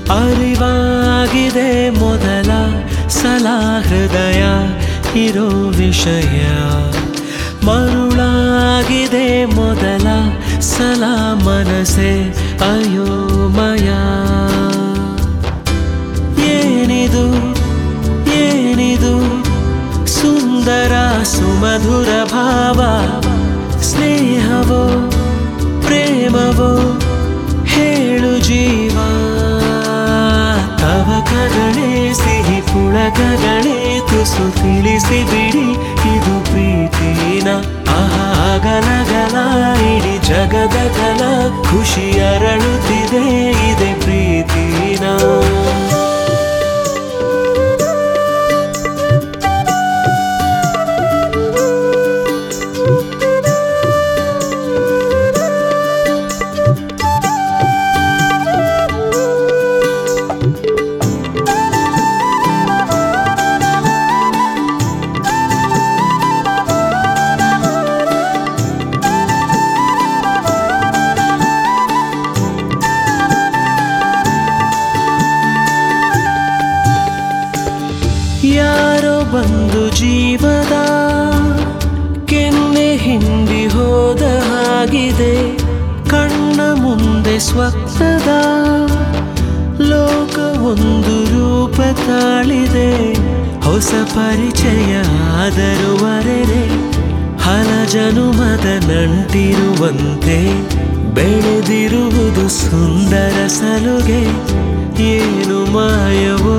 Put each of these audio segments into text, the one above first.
ಅರಿವಾಗಿದೆ ಮೊದಲ ಸಲ ಹೃದಯ ಇರೋ ವಿಷಯ ಮರುಳಾಗಿದೆ ಮೊದಲ ಸಲ ಮನಸೆ ಅಯೋಮಯ ಏನಿದು ಏನಿದು ಸುಂದರ ಸುಮಧುರ ಭಾವ ಸ್ನೇಹವೋ ಪ್ರೇಮವೋ ಹೇಳು ಜೀವ ತವಕಗಳೇ ಸಿಹಿ ಪುಳಕಗಳೇ ತುಸು ತಿಳಿಸಿ ಬಿಡಿ ಇದು ಪ್ರೀತಿನ ಆಗಲಗಲ ಇಡೀ ಜಗದ ಕಲ ಖುಷಿ ಅರಳುತ್ತಿದೆ ಇದೆ ಪ್ರೀತಿನ ಯಾರೋ ಬಂದು ಜೀವದ ಕೆನ್ನೆ ಹಿಂಡಿ ಹೋದ ಹಾಗಿದೆ ಕಣ್ಣ ಮುಂದೆ ಸ್ವಪ್ನದ ಲೋಕ ಒಂದು ರೂಪ ತಾಳಿದೆ ಹೊಸ ಪರಿಚಯ ಆದರೂ ಅರೆರೆ ಹಲ ಜನುಮದ ನಂಟಿರುವಂತೆ ಬೆಳೆದಿರುವುದು ಸುಂದರ ಸಲುಗೆ ಏನು ಮಾಯವೋ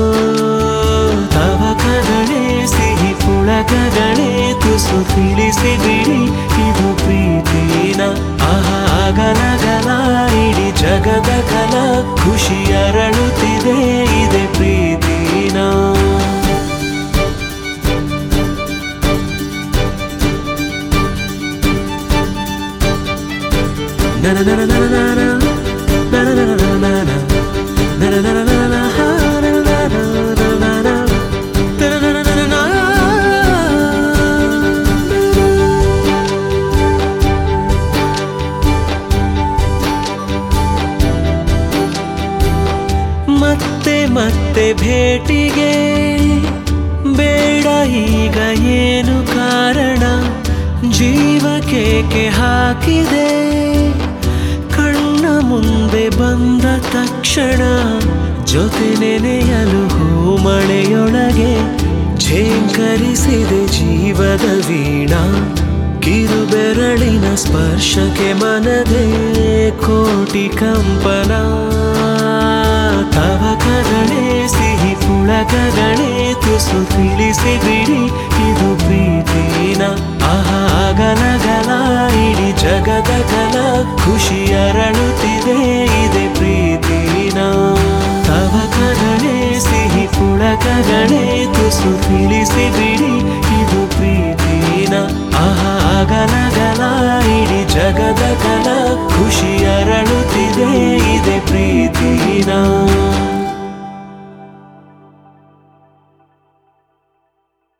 ತವಕಗಳೇ ಸಿಹಿ ಪುಳಕಗಳೇ ತುಸು ತಿಳಿಸಿ ಬಿಡಿ ಇದು ಪ್ರೀತಿನ ಆಗಲಗಲ ಇಡೀ ಜಗದ ಕಲ ಖುಷಿ ಅರಳುತ್ತಿದೆ ಇದೆ ಪ್ರೀತಿನ ನನ ನನ ನನ ನನ ನನ ನನ ನನ ನನ ನನ ನನ ನನ ನನ ಹಾ ನನ ನನ ನನ ನನ ನನ ನನ ನನ ನನ. ಮತ್ತೆ ಮತ್ತೆ ಭೇಟಿಗೆ ಬೇಡ ಈಗ ಏನು ಕಾರಣ ಜೀವಕೇಕೆ ಹಾಕಿದೆ ಕಣ್ಣ ಮುಂದೆ ಬಂದ ತಕ್ಷಣ ಜೊತೆ ನೆನೆಯಲು ಹೂಮಳೆಯೊಳಗೆ ಝೇಂಕರಿಸಿದೆ ಜೀವದ ವೀಣಾ ಕಿರುಬೆರಳಿನ ಸ್ಪರ್ಶಕ್ಕೆ ಮನದೇ ಕೋಟಿ ಕಂಪನ ತವಕಗಳೇ ಸಿಹಿ ಪುಳಕಗಳೇ ತುಸು ತಿಳಿಸಿ ಬಿಡಿ ಇದು ಪ್ರೀತಿನ